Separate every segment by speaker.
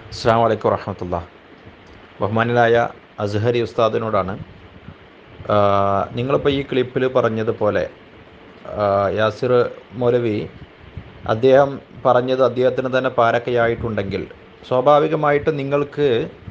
Speaker 1: അസ്സാം വലൈക്കും വറഹമത്തുള്ള ബഹുമാനിലായ അസ്ഹരി ഉസ്താദിനോടാണ് ആ, നിങ്ങളിപ്പോൾ ഈ ക്ലിപ്പിൽ പറഞ്ഞതുപോലെ ആ, യാസിർ മൗലവി അദ്ദേഹം പറഞ്ഞത് അദ്ദേഹത്തിന് തന്നെ പാരക്കയായിട്ടുണ്ടെങ്കിൽ സ്വാഭാവികമായിട്ട് നിങ്ങൾക്ക്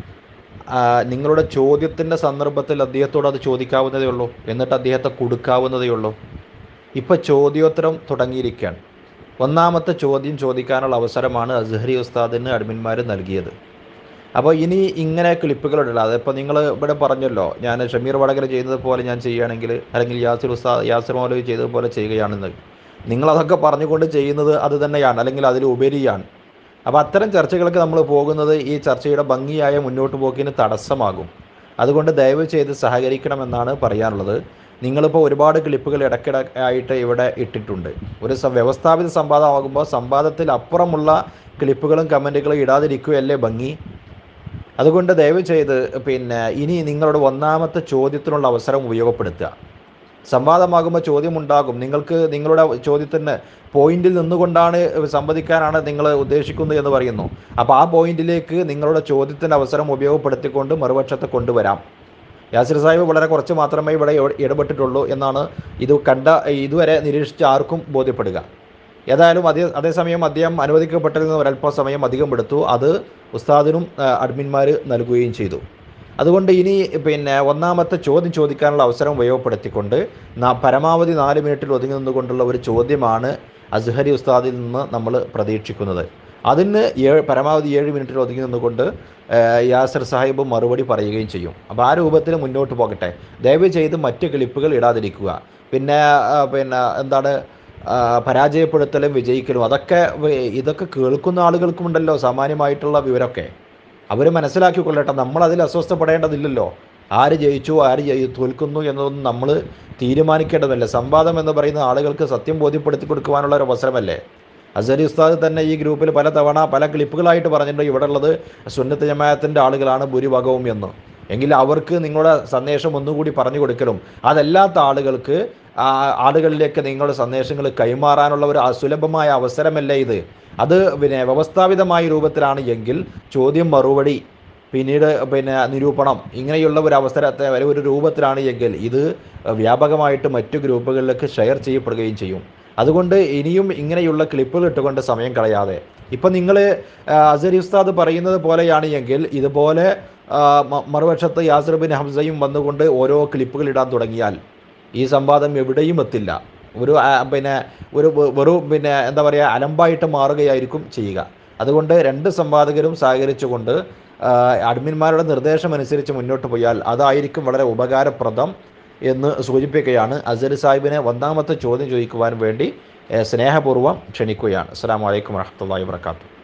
Speaker 1: ആ, നിങ്ങളുടെ ചോദ്യത്തിൻ്റെ സന്ദർഭത്തിൽ അദ്ദേഹത്തോട് അത് ചോദിക്കാവുന്നതേ ഉള്ളൂ എന്നിട്ട് അദ്ദേഹത്തെ കൊടുക്കാവുന്നതേ ഉള്ളൂ ഇപ്പോൾ ചോദ്യോത്തരം തുടങ്ങിയിരിക്കുകയാണ് ഒന്നാമത്തെ ചോദ്യം ചോദിക്കാനുള്ള അവസരമാണ് അസ്ഹരി ഉസ്താദിന് അഡ്മിന്മാർ നൽകിയത് അപ്പോൾ ഇനി ഇങ്ങനെ ക്ലിപ്പുകളുണ്ടല്ലോ അതിപ്പോൾ നിങ്ങൾ ഇവിടെ പറഞ്ഞല്ലോ ഞാൻ ഷമീർ വടകര ചെയ്തതുപോലെ ഞാൻ ചെയ്യുകയാണെങ്കിൽ അല്ലെങ്കിൽ യാസിർ ഉസ്താദ് യാസിർ മൗലവി ചെയ്തതുപോലെ ചെയ്യുകയാണെന്ന് നിങ്ങളതൊക്കെ പറഞ്ഞുകൊണ്ട് ചെയ്യുന്നത് അത് തന്നെയാണ് അല്ലെങ്കിൽ അതിൽ ഉപരിയാണ് അപ്പോൾ അത്തരം ചർച്ചകൾക്ക് നമ്മൾ പോകുന്നത് ഈ ചർച്ചയുടെ ഭംഗിയായ മുന്നോട്ട് പോക്കിന് തടസ്സമാകും അതുകൊണ്ട് ദയവ് ചെയ്ത് സഹകരിക്കണമെന്നാണ് പറയാനുള്ളത് നിങ്ങളിപ്പോൾ ഒരുപാട് ക്ലിപ്പുകൾ ഇടയ്ക്കിടയായിട്ട് ഇവിടെ ഇട്ടിട്ടുണ്ട് ഒരു സ- വ്യവസ്ഥാപിത സംവാദമാകുമ്പോൾ സംവാദത്തിൽ അപ്പുറമുള്ള ക്ലിപ്പുകളും കമൻറ്റുകളും ഇടാതിരിക്കുകയല്ലേ ഭംഗി അതുകൊണ്ട് ദയവ് ചെയ്ത് പിന്നെ ഇനി നിങ്ങളുടെ ഒന്നാമത്തെ ചോദ്യത്തിനുള്ള അവസരം ഉപയോഗപ്പെടുത്തുക സംവാദമാകുമ്പോൾ ചോദ്യമുണ്ടാകും നിങ്ങൾക്ക് നിങ്ങളുടെ ചോദ്യത്തിന് പോയിന്റിൽ നിന്നുകൊണ്ടാണ് സംവദിക്കാനാണ് നിങ്ങൾ ഉദ്ദേശിക്കുന്നത് എന്ന് പറയുന്നു അപ്പോൾ ആ പോയിന്റിലേക്ക് നിങ്ങളുടെ ചോദ്യത്തിൻ്റെ അവസരം ഉപയോഗപ്പെടുത്തിക്കൊണ്ട് മറുപക്ഷത്തെ കൊണ്ടുവരാം യാസിർ സാഹിബ് വളരെ കുറച്ച് മാത്രമേ ഇവിടെ ഇട- ഇടപെട്ടിട്ടുള്ളൂ എന്നാണ് ഇത് കണ്ട ഇതുവരെ നിരീക്ഷിച്ച ആർക്കും ബോധ്യപ്പെടുക ഏതായാലും അതേ അതേസമയം അദ്ദേഹം അനുവദിക്കപ്പെട്ടതിൽ നിന്ന് ഒരല്പം സമയം അധികം എടുത്തു അത് ഉസ്താദിനും അഡ്മിന്മാർ നൽകുകയും ചെയ്തു അതുകൊണ്ട് ഇനി പിന്നെ ഒന്നാമത്തെ ചോദ്യം ചോദിക്കാനുള്ള അവസരം ഉപയോഗപ്പെടുത്തിക്കൊണ്ട് നാ- പരമാവധി നാല് മിനിറ്റിൽ ഒതുങ്ങി നിന്നുകൊണ്ടുള്ള ഒരു ചോദ്യമാണ് അസ്ഹരി ഉസ്താദിൽ നിന്ന് നമ്മൾ പ്രതീക്ഷിക്കുന്നത് അതിന് ഏഴ് പരമാവധി ഏഴ് മിനിറ്റിൽ ഒതുങ്ങി നിന്നുകൊണ്ട് ഏഹ്, യാസിർ സാഹിബ് മറുപടി പറയുകയും ചെയ്യും അപ്പോൾ ആ രൂപത്തിൽ മുന്നോട്ട് പോകട്ടെ ദയവ് ചെയ്ത് മറ്റ് ക്ലിപ്പുകൾ ഇടാതിരിക്കുക പിന്നെ ആ, പിന്നെ എന്താണ് ആ, പരാജയപ്പെടുത്തലും വിജയിക്കലും അതൊക്കെ വ- ഇതൊക്കെ കേൾക്കുന്ന ആളുകൾക്കുമുണ്ടല്ലോ സാമാന്യമായിട്ടുള്ള വിവരമൊക്കെ അവർ മനസ്സിലാക്കിക്കൊള്ളട്ടെ നമ്മൾ അതിൽ അസ്വസ്ഥപ്പെടേണ്ടതില്ലല്ലോ ആര് ജയിച്ചു ആര് ജയി തോൽക്കുന്നു എന്നതൊന്നും നമ്മൾ തീരുമാനിക്കേണ്ടതല്ല സംവാദം എന്ന് പറയുന്ന ആളുകൾക്ക് സത്യം ബോധ്യപ്പെടുത്തി കൊടുക്കുവാനുള്ള ഒരു അവസരമല്ലേ അസരി ഉസ്താദ് തന്നെ ഈ ഗ്രൂപ്പിൽ പല തവണ പല ക്ലിപ്പുകളായിട്ട് പറഞ്ഞിട്ടുണ്ട് ഇവിടെ ഉള്ളത് സുന്നത്ത് ജമാഅത്തിൻ്റെ ആളുകളാണ് ഭൂരിഭാഗവും എന്ന് എങ്കിൽ അവർക്ക് നിങ്ങളുടെ സന്ദേശം ഒന്നുകൂടി പറഞ്ഞു കൊടുക്കലും അതല്ലാത്ത ആളുകൾക്ക് ആ ആളുകളിലേക്ക് നിങ്ങളുടെ സന്ദേശങ്ങൾ കൈമാറാനുള്ള ഒരു അസുലഭമായ അവസരമല്ലേ ഇത് അത് പിന്നെ വ്യവസ്ഥാപിതമായ രൂപത്തിലാണ് എങ്കിൽ ചോദ്യം മറുപടി പിന്നീട് പിന്നെ നിരൂപണം ഇങ്ങനെയുള്ള ഒരു അവസരത്തെ ഒരു ഒരു രൂപത്തിലാണ് എങ്കിൽ ഇത് വ്യാപകമായിട്ട് മറ്റു ഗ്രൂപ്പുകളിലേക്ക് ഷെയർ ചെയ്യപ്പെടുകയും ചെയ്യും അതുകൊണ്ട് ഇനിയും ഇങ്ങനെയുള്ള ക്ലിപ്പുകൾ ഇട്ടുകൊണ്ട് സമയം കളയാതെ ഇപ്പം നിങ്ങൾ അസരി ഉസ്താദ് പറയുന്നത് പോലെയാണ് എങ്കിൽ ഇതുപോലെ ആ, മ- മറുവശത്ത് യാസിർ ബിൻ ഹംസയും വന്നുകൊണ്ട് ഓരോ ക്ലിപ്പുകൾ ഇടാൻ തുടങ്ങിയാൽ ഈ സംവാദം എവിടെയും എത്തില്ല ഒരു ആ, പിന്നെ ഒരു വെ- വെറും പിന്നെ എന്താ പറയുക അലമ്പായിട്ട് മാറുകയായിരിക്കും ചെയ്യുക അതുകൊണ്ട് രണ്ട് സംവാദകരും സഹകരിച്ചുകൊണ്ട് ആ, അഡ്മിന്മാരുടെ നിർദ്ദേശം അനുസരിച്ച് മുന്നോട്ട് പോയാൽ അതായിരിക്കും വളരെ ഉപകാരപ്രദം എന്ന് സൂചിപ്പിക്കുകയാണ് അസർ സാഹിബിനെ ഒന്നാമത്തെ ചോദ്യം ചോദിക്കുവാൻ വേണ്ടി ഏ, സ്നേഹപൂർവ്വം ക്ഷണിക്കുകയാണ് അസ്സാം വലൈക്കും വാഹമത്തല്ലാ വാത്തു